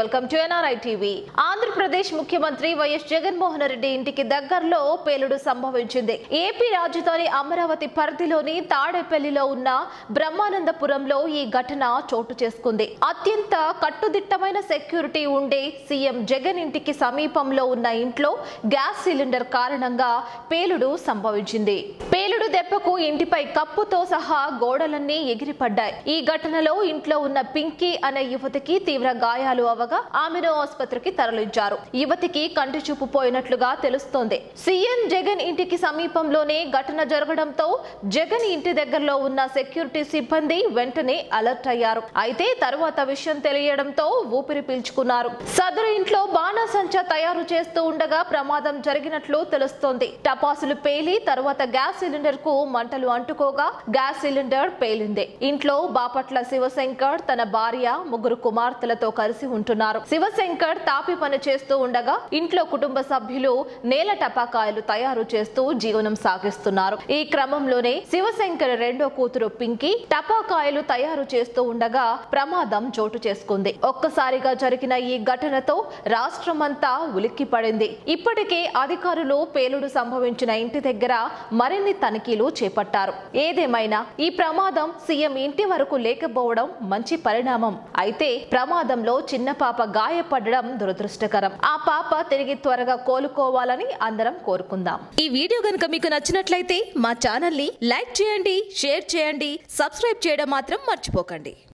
welcome to NRI TV Andhra Pradesh ముఖ్యమంత్రి YS Jaganmohan Reddy ఇంటికి దగ్గరలో పేలుడు సంభవించింది ఏపీ రాజధాని అమరావతి పరిధిలోని తాడేపల్లిలో ఉన్న బ్రహ్మానందపురంలో ఈ ఘటన చోటు చేసుకుంది అత్యంత కట్టుదిట్టమైన సెక్యూరిటీ ఉండే సీఎం జగన్ ఇంటికి సమీపంలో ఉన్న ఇంట్లో గ్యాస్ సిలిండర్ కారణంగా పేలుడు సంభవించింది పేలుడు దెబ్బకు ఇంటిపై కప్పుతో సహా గోడలన్నీ ఎగిరిపడ్డాయి ఈ ఘటనలో ఇంట్లో ఉన్న పింకీ అనే యువతికి తీవ్ర గాయాలు అవగా ఆమెను ఆసుపత్రికి తరలించారు యువతికి కంటి చూపు పోయినట్లుగా తెలుస్తోంది సీఎం జగన్ ఇంటికి సమీపంలోనే ఘటన జరగడంతో జగన్ ఇంటి దగ్గరలో ఉన్న సెక్యూరిటీ సిబ్బంది వెంటనే అలర్ట్ అయ్యారు అయితే తరువాత విషయం తెలియడంతో ఊపిరి పీల్చుకున్నారు సదరు ఇంట్లో బాణాసంచా తయారు చేస్తూ ఉండగా ప్రమాదం జరిగినట్లు తెలుస్తోంది టపాసులు పేలి తరువాత గ్యాస్ సిలిండర్ కు మంటలు అంటుకోగా గ్యాస్ సిలిండర్ పేలింది ఇంట్లో బాపట్ల శివశంకర్ తన భార్య ముగ్గురు కుమార్తెలతో కలిసి ఉంటున్నారు శివశంకర్ తాపి పని చేస్తూ ఉండగా ఇంట్లో కుటుంబ సభ్యులు నేల టపాకాయలు తయారు చేస్తూ జీవనం సాగిస్తున్నారు ఈ క్రమంలోనే శివశంకర్ రెండో కూతురు పింకీ టపాకాయలు తయారు చేస్తూ ఉండగా ప్రమాదం చోటు చేసుకుంది ఒక్కసారిగా జరిగిన ఈ ఘటనతో రాష్ట్రమంతా ఉలిక్కి పడింది ఇప్పటికే అధికారులు పేలుడు సంభవించిన ఇంటి దగ్గర మరిన్ని తనిఖీలు చేపట్టారు ఏదేమైనా ఈ ప్రమాదం సీఎం ఇంటి వరకు లేకపోవడం మంచి పరిణామం అయితే ప్రమాదంలో చిన్న పాప గాయపడడం దురదృష్టకరం ఆ పాప తిరిగి త్వరగా కోలుకోవాలని అందరం కోరుకుందాం ఈ వీడియో గనుక మీకు నచ్చినట్లయితే మా ఛానల్ని లైక్ చేయండి షేర్ చేయండి సబ్స్క్రైబ్ చేయడం మాత్రం మర్చిపోకండి